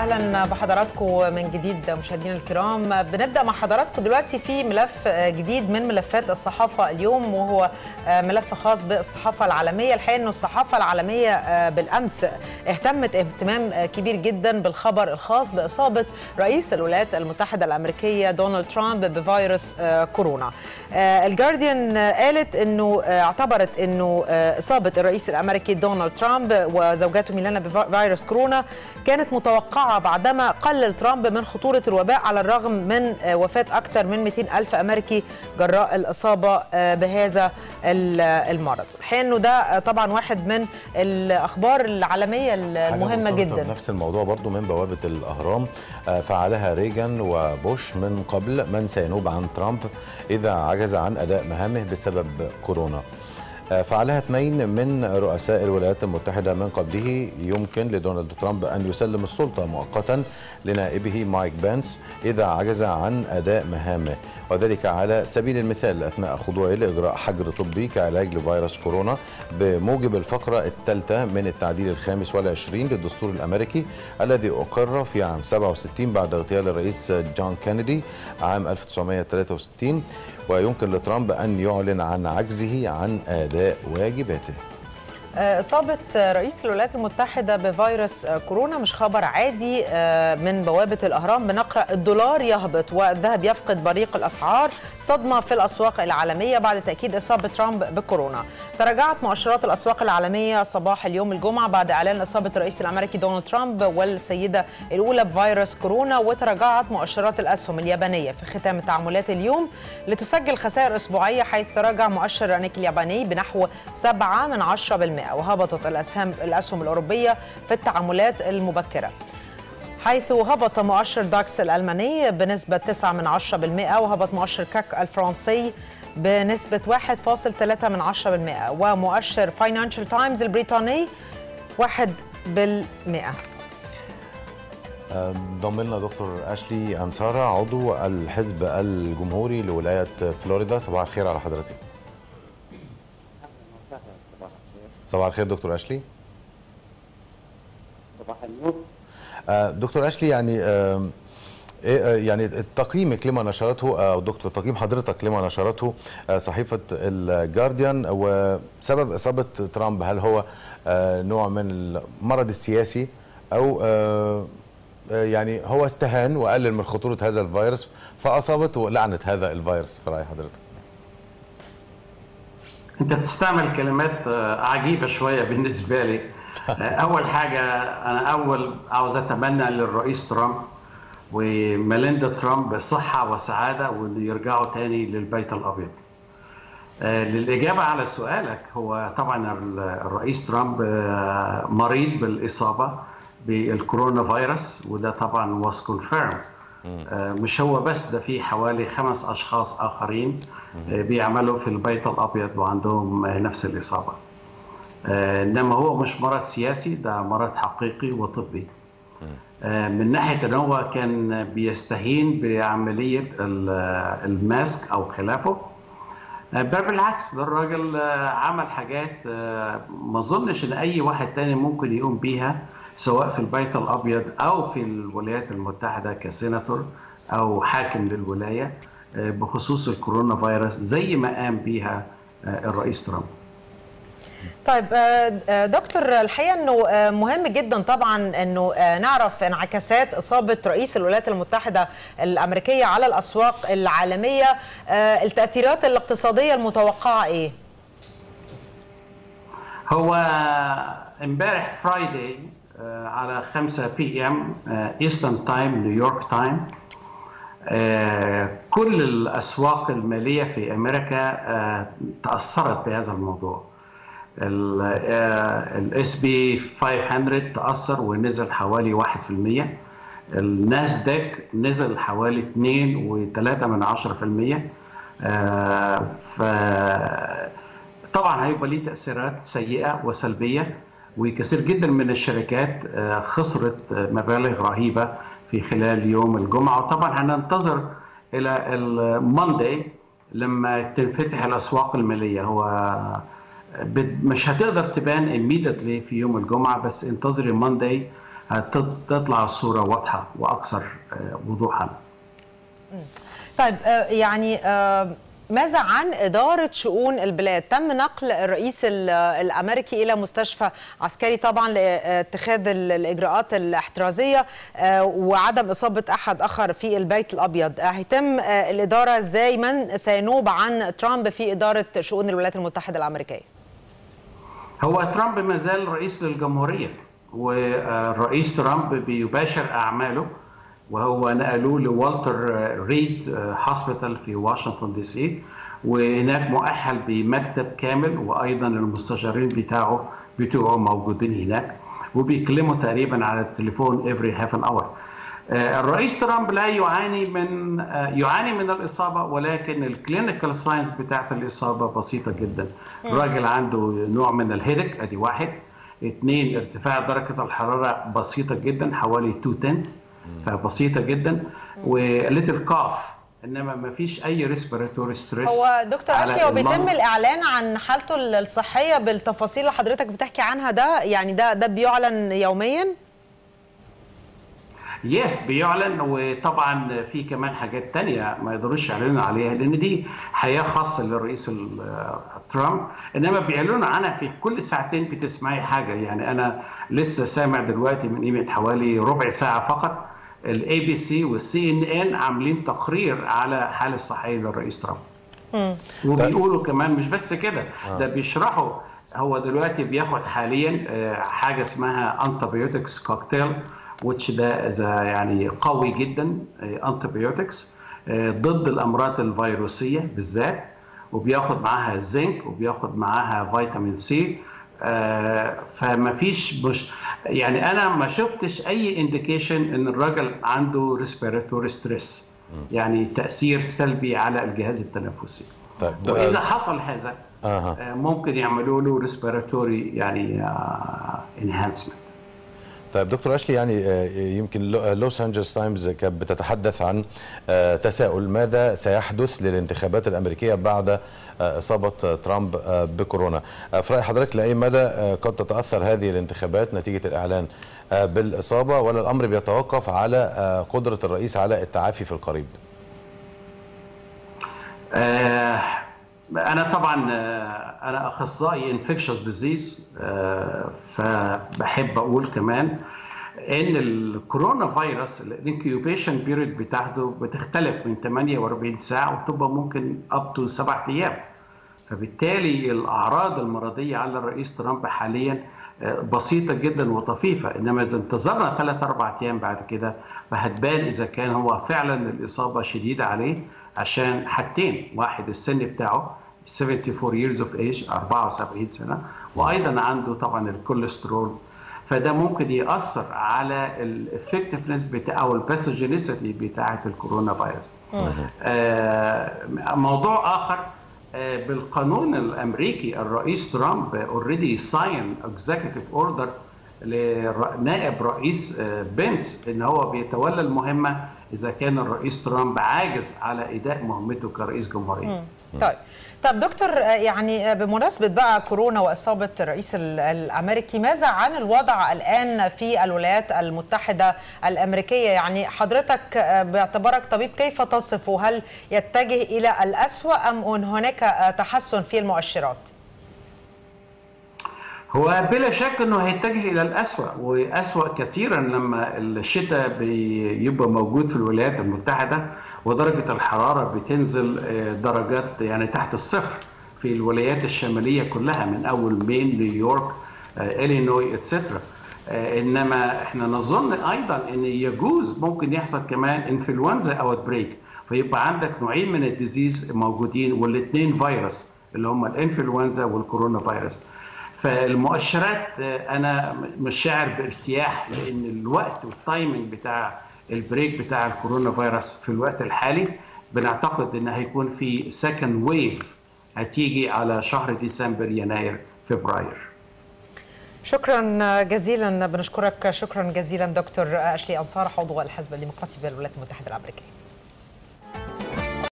اهلا بحضراتكم من جديد مشاهدينا الكرام بنبدا مع حضراتكم دلوقتي في ملف جديد من ملفات الصحافه اليوم وهو ملف خاص بالصحافه العالميه الحقيقه انه الصحافه العالميه بالامس اهتمت اهتمام كبير جدا بالخبر الخاص باصابه رئيس الولايات المتحده الامريكيه دونالد ترامب بفيروس كورونا الجارديان قالت انه اعتبرت انه اصابه الرئيس الامريكي دونالد ترامب وزوجته ميلانا بفيروس كورونا كانت متوقعة بعدما قلل ترامب من خطورة الوباء على الرغم من وفاة أكثر من 200 ألف أمريكي جراء الإصابة بهذا المرض الحقيقة أنه ده طبعا واحد من الأخبار العالمية المهمة جدا نفس الموضوع برضو من بوابة الأهرام فعلها ريغان وبوش من قبل من سينوب عن ترامب إذا عجز عن أداء مهامه بسبب كورونا فعلها اثنين من رؤساء الولايات المتحدة من قبله يمكن لدونالد ترامب أن يسلم السلطة مؤقتا لنائبه مايك بانس إذا عجز عن أداء مهامه وذلك على سبيل المثال أثناء خضوعه لإجراء حجر طبي كعلاج لفيروس كورونا بموجب الفقرة الثالثة من التعديل الخامس والعشرين للدستور الأمريكي الذي أقر في عام 67 بعد اغتيال الرئيس جون كينيدي عام 1963 ويمكن لترامب أن يعلن عن عجزه عن أداء واجباته إصابة رئيس الولايات المتحدة بفيروس كورونا مش خبر عادي من بوابة الأهرام بنقرأ الدولار يهبط والذهب يفقد بريق الأسعار صدمة في الأسواق العالمية بعد تأكيد إصابة ترامب بكورونا تراجعت مؤشرات الأسواق العالمية صباح اليوم الجمعة بعد إعلان إصابة الرئيس الأمريكي دونالد ترامب والسيدة الأولى بفيروس كورونا وتراجعت مؤشرات الأسهم اليابانية في ختام التعاملات اليوم لتسجل خسائر أسبوعية حيث تراجع مؤشر رانيك الياباني بنحو 7 من 10% وهبطت الأسهم الأسهم الأوروبية في التعاملات المبكرة حيث هبط مؤشر داكس الألماني بنسبة 9 من 10% وهبط مؤشر كاك الفرنسي بنسبة 1.3 من 10% ومؤشر فاينانشال تايمز البريطاني 1 بالمئة انضم لنا دكتور اشلي انصاره عضو الحزب الجمهوري لولايه فلوريدا صباح الخير على حضرتك صباح الخير دكتور اشلي صباح النور دكتور اشلي يعني يعني تقييمك لما نشرته او دكتور تقييم حضرتك لما نشرته صحيفه الجارديان وسبب اصابه ترامب هل هو نوع من المرض السياسي او يعني هو استهان وقلل من خطوره هذا الفيروس فاصابته لعنه هذا الفيروس في راي حضرتك انت بتستعمل كلمات عجيبه شويه بالنسبه لي اول حاجه انا اول عاوز اتمنى للرئيس ترامب وميليندا ترامب صحه وسعاده وانه يرجعوا تاني للبيت الابيض للاجابه على سؤالك هو طبعا الرئيس ترامب مريض بالاصابه بالكورونا فيروس وده طبعا واز كونفيرم مش هو بس ده في حوالي خمس اشخاص اخرين بيعملوا في البيت الابيض وعندهم نفس الاصابه انما هو مش مرض سياسي ده مرض حقيقي وطبي من ناحيه ان هو كان بيستهين بعمليه الماسك او خلافه بل بالعكس ده الراجل عمل حاجات ما اظنش ان اي واحد تاني ممكن يقوم بيها سواء في البيت الابيض او في الولايات المتحده كسيناتور او حاكم للولايه بخصوص الكورونا فيروس زي ما قام بيها الرئيس ترامب طيب دكتور الحقيقه انه مهم جدا طبعا انه نعرف انعكاسات اصابه رئيس الولايات المتحده الامريكيه على الاسواق العالميه التاثيرات الاقتصاديه المتوقعه ايه؟ هو امبارح فرايداي على 5 بي ام ايسترن تايم نيويورك تايم كل الاسواق الماليه في امريكا تاثرت بهذا الموضوع الاس بي 500 تاثر ونزل حوالي 1% الناسداك نزل حوالي 2 و3 من 10% ف طبعا هيبقى ليه تاثيرات سيئه وسلبيه وكثير جدا من الشركات خسرت مبالغ رهيبه في خلال يوم الجمعه وطبعا هننتظر الى الماندي لما تنفتح الاسواق الماليه هو مش هتقدر تبان immediately في يوم الجمعه بس انتظري الماندي تطلع الصوره واضحه واكثر وضوحا. طيب يعني ماذا عن إدارة شؤون البلاد؟ تم نقل الرئيس الأمريكي إلى مستشفى عسكري طبعا لاتخاذ الإجراءات الاحترازية وعدم إصابة أحد آخر في البيت الأبيض هيتم الإدارة إزاي من سينوب عن ترامب في إدارة شؤون الولايات المتحدة الأمريكية؟ هو ترامب ما زال رئيس للجمهورية والرئيس ترامب بيباشر أعماله وهو نقلوه لوالتر ريد هوسبيتال في واشنطن دي سي وهناك مؤهل بمكتب كامل وايضا المستشارين بتاعه بتوعه موجودين هناك وبيكلموا تقريبا على التليفون افري هاف ان اور الرئيس ترامب لا يعاني من يعاني من الاصابه ولكن الكلينيكال ساينس بتاعت الاصابه بسيطه جدا الراجل عنده نوع من الهيدك ادي واحد اثنين ارتفاع درجه الحراره بسيطه جدا حوالي 2 تنس فبسيطه جدا وليتل كاف انما ما فيش اي ريسبيراتوري ستريس هو دكتور اشلي هو بيتم الاعلان عن حالته الصحيه بالتفاصيل اللي حضرتك بتحكي عنها ده يعني ده ده بيعلن يوميا يس بيعلن وطبعا في كمان حاجات تانية ما يقدروش يعلنوا عليها لان دي حياه خاصه للرئيس ترامب انما بيعلنوا عنها في كل ساعتين بتسمعي حاجه يعني انا لسه سامع دلوقتي من قيمه حوالي ربع ساعه فقط الاي بي سي والسي ان ان عاملين تقرير على حاله الصحيه للرئيس ترامب وبيقولوا كمان مش بس كده ده بيشرحوا هو دلوقتي بياخد حاليا حاجه اسمها انتبيوتكس كوكتيل وتش ده يعني قوي جدا انتبيوتكس ضد الامراض الفيروسيه بالذات وبياخد معاها زنك وبياخد معاها فيتامين سي فما فيش مش يعني انا ما شفتش اي انديكيشن ان الراجل عنده ريسبيراتوري ستريس يعني تاثير سلبي على الجهاز التنفسي طيب واذا حصل هذا آه. ممكن يعملوا له ريسبيراتوري يعني انهانسمنت طيب دكتور اشلي يعني يمكن لوس انجلس تايمز كانت بتتحدث عن تساؤل ماذا سيحدث للانتخابات الامريكيه بعد اصابه ترامب بكورونا في راي حضرتك لاي مدى قد تتاثر هذه الانتخابات نتيجه الاعلان بالاصابه ولا الامر بيتوقف على قدره الرئيس على التعافي في القريب آه انا طبعا انا اخصائي انفكشوس ديزيز فبحب اقول كمان ان الكورونا فيروس الانكيوبيشن بيريد بتاعته بتختلف من 48 ساعه وتبقى ممكن اب تو سبع ايام فبالتالي الاعراض المرضيه على الرئيس ترامب حاليا بسيطه جدا وطفيفه انما اذا انتظرنا ثلاث اربع ايام بعد كده فهتبان اذا كان هو فعلا الاصابه شديده عليه عشان حاجتين واحد السن بتاعه 74 years of age 74 سنه وايضا عنده طبعا الكوليسترول فده ممكن ياثر على الافكتفنس بتاع او الباثوجينيسيتي بتاعه الكورونا فيروس. آه موضوع اخر آه بالقانون الامريكي الرئيس ترامب اوريدي ساين اكزيكتيف اوردر لنائب رئيس آه بنس ان هو بيتولى المهمه اذا كان الرئيس ترامب عاجز على اداء مهمته كرئيس جمهوريه. طيب طب دكتور يعني بمناسبه بقى كورونا واصابه الرئيس الامريكي ماذا عن الوضع الان في الولايات المتحده الامريكيه يعني حضرتك باعتبارك طبيب كيف تصفه هل يتجه الى الاسوا ام ان هناك تحسن في المؤشرات هو بلا شك انه هيتجه الى الاسوا واسوا كثيرا لما الشتاء بيبقى موجود في الولايات المتحده ودرجه الحراره بتنزل درجات يعني تحت الصفر في الولايات الشماليه كلها من اول مين نيويورك الينوي اتسترا انما احنا نظن ايضا ان يجوز ممكن يحصل كمان انفلونزا اوت بريك فيبقى عندك نوعين من الديزيز موجودين والاثنين فيروس اللي هم الانفلونزا والكورونا فيروس فالمؤشرات انا مش شاعر بارتياح لان الوقت والتايمنج بتاع البريك بتاع الكورونا فيروس في الوقت الحالي بنعتقد ان هيكون في سكند ويف هتيجي على شهر ديسمبر يناير فبراير شكرا جزيلا بنشكرك شكرا جزيلا دكتور اشلي انصار عضو الحزب الديمقراطي في الولايات المتحده الامريكيه